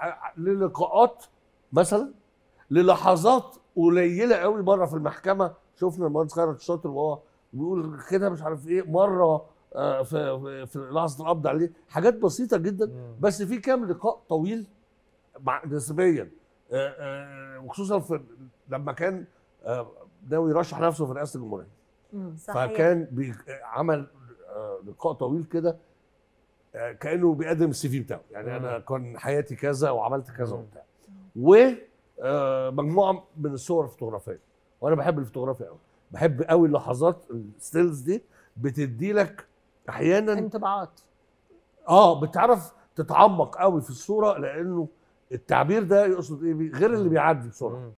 ع- للقاءات مثلا للحظات قليله قوي مره في المحكمه شفنا المهندس خيرت الشاطر وهو بيقول كده مش عارف ايه مره آه، في في- في لحظه القبض عليه حاجات بسيطه جدا مم. بس في كام لقاء طويل مع نسبيا آه، آه، وخصوصا في لما كان آه، ناوي يرشح نفسه في رئاسه الجمهوريه مم. صحيح فكان بي- عمل آه، لقاء طويل كده آه، كانه بيقدم السي في بتاعه يعني انا كان حياتي كذا وعملت كذا مم. وبتاع ومجموعه من الصور الفوتوغرافيه وانا بحب الفوتوغرافيا قوي بحب قوي اللحظات الستيلز دي بتدي لك احيانا انطباعات اه بتعرف تتعمق قوي في الصوره لانه التعبير ده يقصد ايه بيه؟ غير اللي بيعدي بسرعه مم.